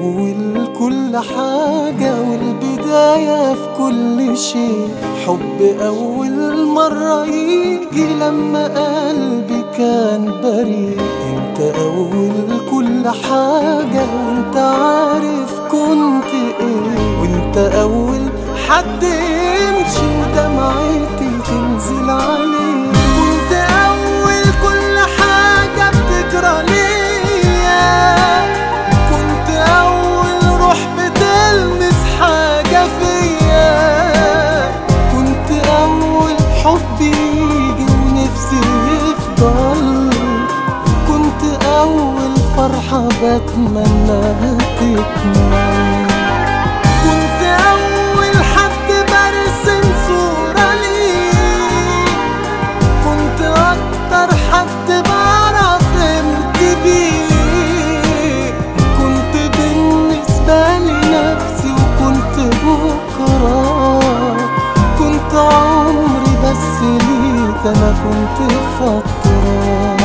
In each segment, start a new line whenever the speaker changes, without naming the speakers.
أول كل حاجة والبداية في كل شيء حب أول مرة يجي لما قلبي كان بريء انت أول كل حاجة وانت عارف كنت ايه وانت أول حد يمشي ودمعتي تنزل عليه كنت أول كل حاجة بتجرى ليا كنت أول روح بتلمس حاجة فيا كنت أول حب يجي ونفسي يفضل كنت أول فرحة بتمناها تكمل كنت أول حد برسم صورة ليه كنت أكتر حد بعرف امتى بيه كنت بالنسبة لنفسي وكنت بكرة كنت عمري بس ليك أنا كنت فترة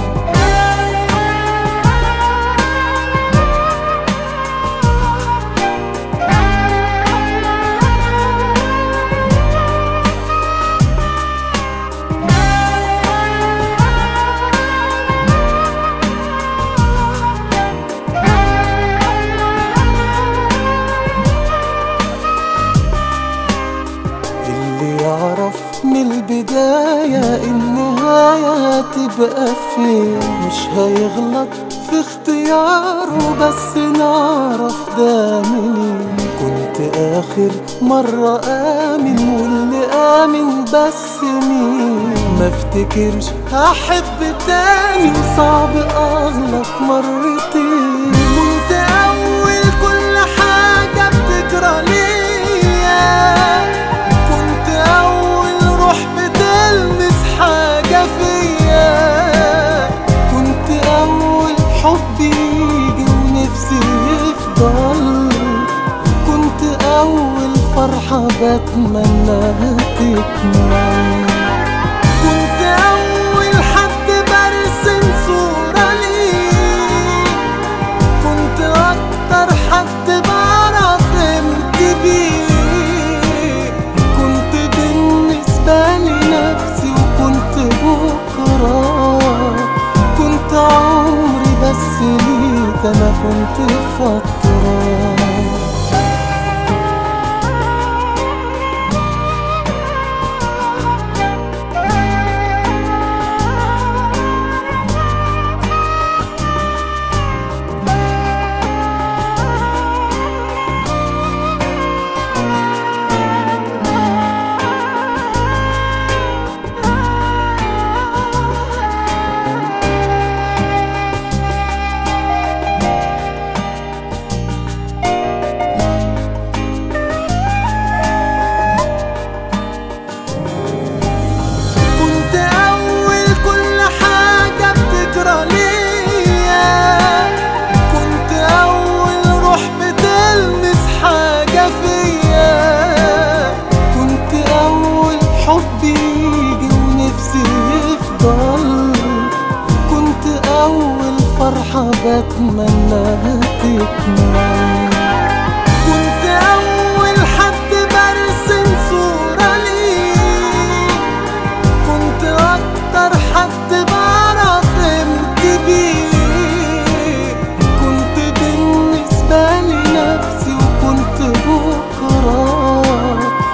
اللي يعرف من البداية النهاية هتبقى فين مش هيغلط في اختياره بس نعرف ده منين كنت آخر مرة آمن واللي آمن بس مين ما افتكرش هحب تاني صعب أغلط مرتين كنت أول كل حاجة بتجرى ليا كنت أول روح بتلمس حاجة فيا كنت أول حب يجي ونفسي يفضل كنت أول فرحة بتمناها تكمل كنت أول حد برسم صورة ليه كنت أكتر حد بعرف امتى بيه كنت بالنسبة لنفسي وكنت بكرة كنت عمري بس ليك أنا كنت فترة كنت أول كل حاجة بتجرى ليا كنت أول روح بتلمس حاجة فيا كنت أول حب يجي ونفسي يفضل كنت أول فرحة بتمناها تكمل كنت أول حد برسم صورة ليه كنت أكتر حد بعرف امتى بيه كنت بالنسبة لنفسي وكنت بكرة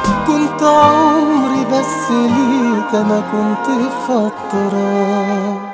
كنت عمري بس ليك أنا كنت فترة